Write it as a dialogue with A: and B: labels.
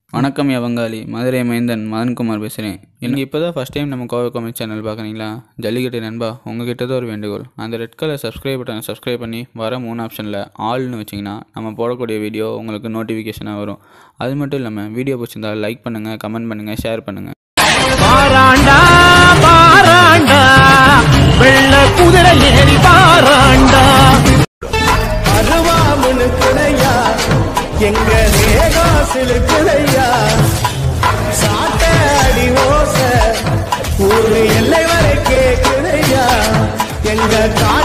A: வணக்கம் யா பங்காளி மதுரை மைந்தன் மதன்குமார் பேசுகிறேன் நீங்கள் இப்போ தான் ஃபஸ்ட் டைம் நம்ம கோவை காமிக் சேனல் பார்க்குறீங்களா ஜல்லிக்கட்டு நண்பா உங்ககிட்ட தான் ஒரு வேண்டுகோள் அந்த ரெட் கலர் சப்ஸ்கிரைப் பட்டனை சப்ஸ்கிரைப் பண்ணி வர மூணு ஆப்ஷனில் ஆல்னு வச்சிங்கன்னா நம்ம போடக்கூடிய வீடியோ உங்களுக்கு நோட்டிஃபிகேஷனாக வரும் அது மட்டும் இல்லாமல் வீடியோ பிடிச்சிருந்தா லைக் பண்ணுங்கள் கமெண்ட் பண்ணுங்கள் ஷேர் பண்ணுங்கள்
B: பாராண்டா பாராண்டா வெள்ள குதிரை ஏறி பாராண்டா
C: அருவாமனு குடையா எங்க தேகாசில் குடையா சாட்ட அடி ஓச ஊரு எல்லை வரை கேக்குதையா எங்க கா